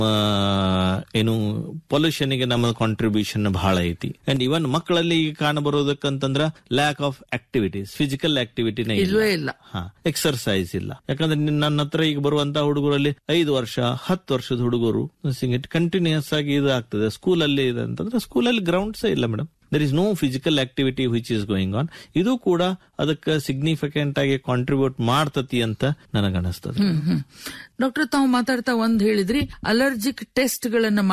ಆ, ಏನು ಪೊಲ್ಯೂಷನ್ ಗೆ ನಮ್ಮ ಕಾಂಟ್ರಿಬ್ಯೂಷನ್ ಬಹಳ ಐತಿ ಅಂಡ್ ಇವನ್ ಮಕ್ಕಳಲ್ಲಿ ಈಗ ಕಾಣಬರೋದಕ್ಕಂತಂದ್ರ ಲ್ಯಾಕ್ ಆಫ್ ಆಕ್ಟಿವಿಟೀಸ್ ಫಿಸಿಕಲ್ ಆಕ್ಟಿವಿಟಿನೇ ಇಲ್ವೇ ಇಲ್ಲ ಹಾ ಎಕ್ಸರ್ಸೈಸ್ ಇಲ್ಲ ಯಾಕಂದ್ರೆ ನಿನ್- ನನ್ನ ಹತ್ರ ಈಗ ಬರುವಂತ ಹುಡುಗರಲ್ಲಿ ಐದು ವರ್ಷ ಹತ್ತು ವರ್ಷದ ಹುಡುಗರು ಕಂಟಿನ್ಯೂಸ್ ಆಗಿ ಇದು ಆಗ್ತದೆ ಸ್ಕೂಲಲ್ಲಿ ಇದೆ ಅಂತಂದ್ರೆ ಸ್ಕೂಲಲ್ಲಿ ಗ್ರೌಂಡ್ಸೇ ಇಲ್ಲ madam there is no physical activity which is going on ಇದು ಕೂಡ ಅದಕ್ಕೆ ಸಿಗ್ನಿಫಿಕೆಂಟ್ ಆಗಿ ಕಾಂಟ್ರಿಬ್ಯೂಟ್ ಮಾಡ್ತತಿ ಅಂತ ನನಗನಿಸ್ತದೆ ಹ್ಮ್ ಹ್ಮ್ ಡಾಕ್ಟರ್ ತಾವು ಮಾತಾಡ್ತಾ ಒಂದ್ ಹೇಳಿದ್ರಿ ಅಲರ್ಜಿಕ್ ಟೆಸ್ಟ್ ಗಳನ್ನ